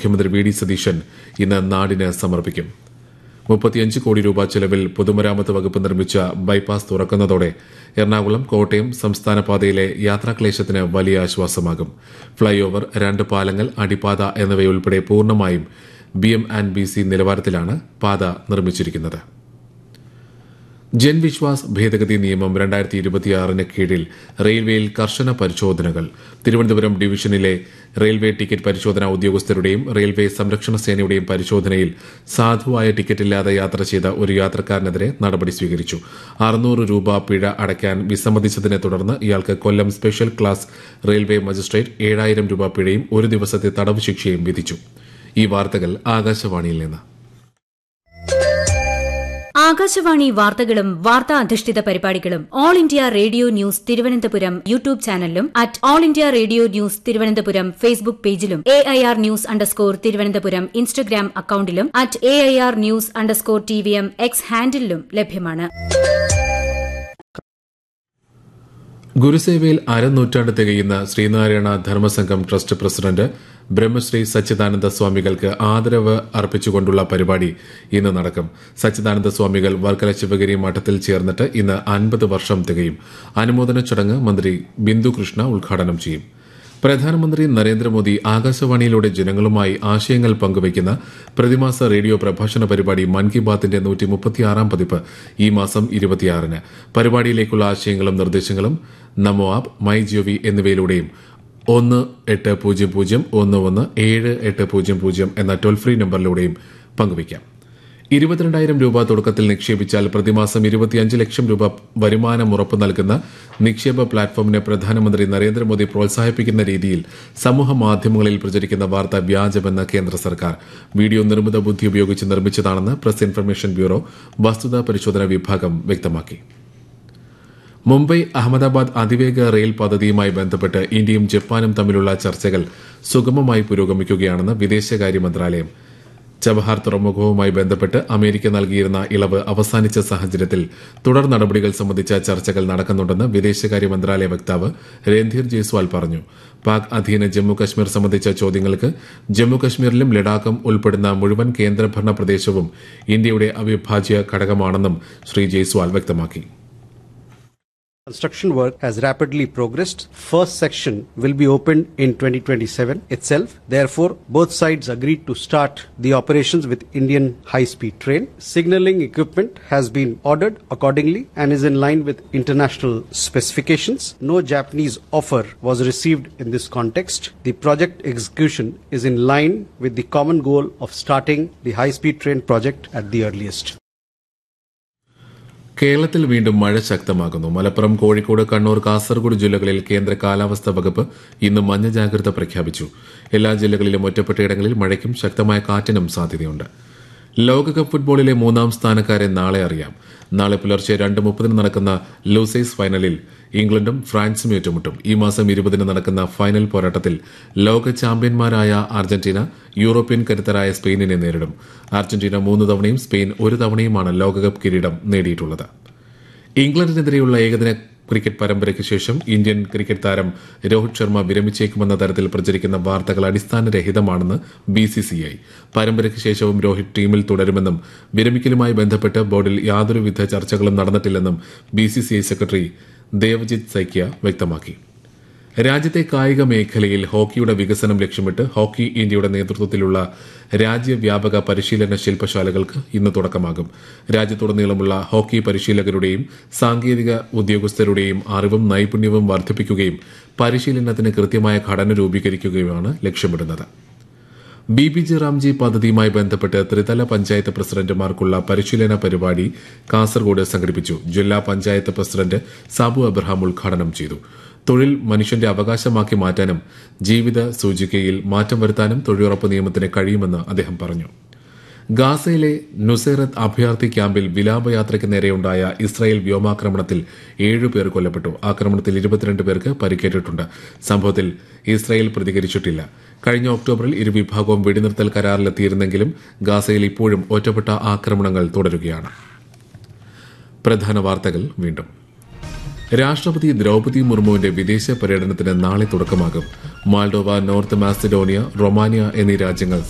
മുഖ്യമന്ത്രി V D Satheesan ഇന്ന് നാടിന് സമർപ്പിക്കും മുപ്പത്തിയഞ്ച് കോടി രൂപ ചെലവിൽ പൊതുമരാമത്ത് വകുപ്പ് നിർമ്മിച്ച ബൈപ്പാസ് തുറക്കുന്നതോടെ എറണാകുളം കോട്ടയം സംസ്ഥാന പാതയിലെ യാത്രാക്ലേശത്തിന് വലിയ ആശ്വാസമാകും ഫ്ളൈ ഓവർ രണ്ട് പാലങ്ങൾ അടിപ്പാത എന്നിവയുൾപ്പെടെ പൂർണ്ണമായും B M and B C നിലവാരത്തിലാണ് പാത നിർമ്മിച്ചിരിക്കുന്നത് ജൻവിശ്വാസ് ഭേദഗതി നിയമം രണ്ടായിരത്തി ഇരുപത്തിയാറിന് കീഴിൽ റെയിൽവേയിൽ കർശന പരിശോധനകൾ തിരുവനന്തപുരം ഡിവിഷനിലെ റെയിൽവേ ടിക്കറ്റ് പരിശോധനാ ഉദ്യോഗസ്ഥരുടെയും റെയിൽവേ സംരക്ഷണ സേനയുടെയും പരിശോധനയിൽ സാധുവായ ടിക്കറ്റില്ലാതെ യാത്ര ചെയ്ത ഒരു യാത്രക്കാരനെതിരെ നടപടി സ്വീകരിച്ചു അറുന്നൂറ് രൂപ പിഴ അടയ്ക്കാൻ വിസമ്മതിച്ചതിനെ തുടർന്ന് ഇയാൾക്ക് Kollam special class railway magistrate ഏഴായിരം രൂപ പിഴയും ഒരു ദിവസത്തെ തടവ് ശിക്ഷയും വിധിച്ചു ഈ വാർത്തകൾ ആകാശവാണിയിൽ നിന്ന് ആകാശവാണി വാർത്തകളും വാർത്താ അധിഷ്ഠിത പരിപാടികളും all India radio news Thiruvananthapuram YouTube ചാനലിലും at all India radio news Thiruvananthapuram Facebook പേജിലും A I R news underscore Thiruvananthapuram Instagram അക്കൌണ്ടിലും at A I R news underscore T V M X ഹാൻഡിലും ലഭ്യമാണ് ഗുരുസേവയിൽ അരനൂറ്റാണ്ട് തികയുന്ന ശ്രീനാരായണ ധർമ്മസംഘം ട്രസ്റ്റ് പ്രസിഡന്റ് ബ്രഹ്മശ്രീ സച്ചിദാനന്ദ സ്വാമികൾക്ക് ആദരവ് അർപ്പിച്ചുകൊണ്ടുള്ള പരിപാടി ഇന്ന് നടക്കും സച്ചിദാനന്ദ സ്വാമികൾ വർക്കല ശിവഗിരി മഠത്തിൽ ചേർന്നിട്ട് ഇന്ന് അൻപത് വർഷം തികയും അനുമോദന ചടങ്ങ് മന്ത്രി ബിന്ദു കൃഷ്ണ ഉദ്ഘാടനം ചെയ്യും പ്രധാനമന്ത്രി നരേന്ദ്രമോദി ആകാശവാണിയിലൂടെ ജനങ്ങളുമായി ആശയങ്ങൾ പങ്കുവയ്ക്കുന്ന പ്രതിമാസ റേഡിയോ പ്രഭാഷണ പരിപാടി മൻ കി ബാത്തിന്റെ നൂറ്റി മുപ്പത്തിയാറാം പതിപ്പ് ഈ മാസം ഇരുപത്തിയാറിന് പരിപാടിയിലേക്കുള്ള ആശയങ്ങളും നിർദ്ദേശങ്ങളും നമോ ആപ്പ് മൈ ജിഒവി എന്നിവയിലൂടെയും ഒന്ന് എട്ട് പൂജ്യം പൂജ്യം ഒന്ന് ഒന്ന് ഏഴ് എട്ട് പൂജ്യം പൂജ്യം എന്ന ടോൾ ഫ്രീ നമ്പറിലൂടെയും പങ്കുവയ്ക്കാം ഇരുപത്തിരണ്ടായിരം രൂപ തുടക്കത്തിൽ നിക്ഷേപിച്ചാൽ പ്രതിമാസം ഇരുപത്തിയഞ്ച് ലക്ഷം രൂപ വരുമാനം ഉറപ്പു നൽകുന്ന നിക്ഷേപ പ്ലാറ്റ്ഫോമിനെ പ്രധാനമന്ത്രി നരേന്ദ്രമോദി പ്രോത്സാഹിപ്പിക്കുന്ന രീതിയിൽ സമൂഹ മാധ്യമങ്ങളിൽ പ്രചരിക്കുന്ന വാർത്ത വ്യാജമെന്ന് കേന്ദ്ര സർക്കാർ വീഡിയോ നിർമ്മിത ബുദ്ധി ഉപയോഗിച്ച് നിർമ്മിച്ചതാണെന്ന് പ്രസ് ഇൻഫർമേഷൻ ബ്യൂറോ വസ്തുതാ പരിശോധന വിഭാഗം വ്യക്തമാക്കി മുംബൈ അഹമ്മദാബാദ് അതിവേഗ റെയിൽ പദ്ധതിയുമായി ബന്ധപ്പെട്ട് ഇന്ത്യയും ജപ്പാനും തമ്മിലുള്ള ചർച്ചകൾ സുഗമമായി പുരോഗമിക്കുകയാണെന്ന് വിദേശകാര്യ മന്ത്രാലയം ചബഹാർ തുറമുഖവുമായി ബന്ധപ്പെട്ട് അമേരിക്ക നൽകിയിരുന്ന ഇളവ് അവസാനിച്ച സാഹചര്യത്തിൽ തുടർ നടപടികൾ സംബന്ധിച്ച ചർച്ചകൾ നടക്കുന്നുണ്ടെന്ന് വിദേശകാര്യ മന്ത്രാലയ വക്താവ് രൺധീർ ജയ്സ്വാൾ പറഞ്ഞു പാക് അധീന ജമ്മു കശ്മീർ സംബന്ധിച്ച ചോദ്യങ്ങൾക്ക് ജമ്മു കശ്മീരിലും ലഡാക്കും ഉൾപ്പെടുന്ന മുഴുവൻ കേന്ദ്രഭരണ പ്രദേശവും ഇന്ത്യയുടെ അവിഭാജ്യ ഘടകമാണെന്നും ശ്രീ ജയ്സ്വാൾ വ്യക്തമാക്കി Construction work has rapidly progressed. First section will be opened in 2027 itself. Therefore, both sides agreed to start the operations with Indian high-speed train. Signaling equipment has been ordered accordingly and is in line with international specifications. No Japanese offer was received in this context. The project execution is in line with the common goal of starting the high-speed train project at the earliest. കേരളത്തിൽ വീണ്ടും മഴ ശക്തമാകുന്നു മലപ്പുറം കോഴിക്കോട് കണ്ണൂർ കാസർഗോഡ് ജില്ലകളിൽ കേന്ദ്ര കാലാവസ്ഥാ വകുപ്പ് ഇന്ന് മഞ്ഞ ജാഗ്രത പ്രഖ്യാപിച്ചു എല്ലാ ജില്ലകളിലും ഒറ്റപ്പെട്ടയിടങ്ങളിൽ മഴയ്ക്കും ശക്തമായ കാറ്റിനും സാധ്യതയുണ്ട് ലോകകപ്പ് ഫുട്ബോളിലെ മൂന്നാം സ്ഥാനക്കാരെ നാളെ അറിയാം നാളെ പുലർച്ചെ രണ്ട് മുപ്പതിന് നടക്കുന്ന ലൂസൈസ് ഫൈനലിൽ ഇംഗ്ലണ്ടും ഫ്രാൻസും ഏറ്റുമുട്ടും ഈ മാസം ഇരുപതിന് നടക്കുന്ന ഫൈനൽ പോരാട്ടത്തിൽ ലോക ചാമ്പ്യന്മാരായ അർജന്റീന യൂറോപ്യൻ കരുത്തരായ സ്പെയിനിനെ നേരിടും അർജന്റീന മൂന്ന് തവണയും സ്പെയിൻ ഒരു തവണയുമാണ് ലോകകപ്പ് കിരീടം നേടിയിട്ടുള്ളത് ഇംഗ്ലണ്ടിനെതിരെയുള്ള ഏകദിന ക്രിക്കറ്റ് പരമ്പരയ്ക്ക് ശേഷം ഇന്ത്യൻ ക്രിക്കറ്റ് താരം രോഹിത് ശർമ്മ വിരമിച്ചേക്കുമെന്ന തരത്തിൽ പ്രചരിക്കുന്ന വാർത്തകൾ അടിസ്ഥാനരഹിതമാണെന്ന് ബി സി സി ഐ പരമ്പരയ്ക്ക് ശേഷവും രോഹിത് ടീമിൽ തുടരുമെന്നും വിരമിക്കലുമായി ബന്ധപ്പെട്ട് ബോർഡിൽ യാതൊരുവിധ ചർച്ചകളും നടന്നിട്ടില്ലെന്നും B C C I secretary Devajit Saikia വ്യക്തമാക്കി രാജ്യത്തെ കായിക മേഖലയിൽ ഹോക്കിയുടെ വികസനം ലക്ഷ്യമിട്ട് ഹോക്കി ഇന്ത്യയുടെ നേതൃത്വത്തിലുള്ള രാജ്യവ്യാപക പരിശീലന ശില്പശാലകൾക്ക് ഇന്ന് തുടക്കമാകും രാജ്യത്തുടനീളമുള്ള ഹോക്കി പരിശീലകരുടെയും സാങ്കേതിക ഉദ്യോഗസ്ഥരുടെയും അറിവും നൈപുണ്യവും വർദ്ധിപ്പിക്കുകയും പരിശീലനത്തിന് കൃത്യമായ ഘടന രൂപീകരിക്കുകയുമാണ് ലക്ഷ്യമിടുന്നത് ബി ബി ജി റാംജി പദ്ധതിയുമായി ബന്ധപ്പെട്ട് ത്രിതല പഞ്ചായത്ത് പ്രസിഡന്റുമാർക്കുള്ള പരിശീലന പരിപാടി കാസർഗോഡ് സംഘടിപ്പിച്ചു ജില്ലാ പഞ്ചായത്ത് പ്രസിഡന്റ് സാബു അബ്രഹാം ഉദ്ഘാടനം ചെയ്തു തൊഴിൽ മനുഷ്യന്റെ അവകാശമാക്കി മാറ്റാനും ജീവിത സൂചികയിൽ മാറ്റം വരുത്താനും തൊഴിലുറപ്പ് നിയമത്തിന് കഴിയുമെന്ന് അദ്ദേഹം പറഞ്ഞു ഗാസയിലെ നുസൈറത്ത് അഭയാർത്ഥി ക്യാമ്പിൽ വിലാപയാത്രയ്ക്ക് നേരെയുണ്ടായ ഇസ്രായേൽ വ്യോമാക്രമണത്തിൽ ഏഴു പേർ കൊല്ലപ്പെട്ടു ആക്രമണത്തിൽ ഇരുപത്തിരണ്ട് പേർക്ക് പരിക്കേറ്റിട്ടുണ്ട് സംഭവത്തിൽ ഇസ്രായേൽ പ്രതികരിച്ചിട്ടില്ല കഴിഞ്ഞ ഒക്ടോബറിൽ ഇരുവിഭാഗവും വെടിനിർത്തൽ കരാറിലെത്തിയിരുന്നെങ്കിലും ഗാസയിൽ ഇപ്പോഴും ഒറ്റപ്പെട്ട ആക്രമണങ്ങൾ തുടരുകയാണ് പ്രധാന വാർത്തകൾ വീണ്ടും രാഷ്ട്രപതി ദ്രൌപതി മുർമുവിന്റെ വിദേശ പര്യടനത്തിന് നാളെ തുടക്കമാകും മാൾഡോവ നോർത്ത് മാസിഡോണിയ റൊമാനിയ എന്നീ രാജ്യങ്ങൾ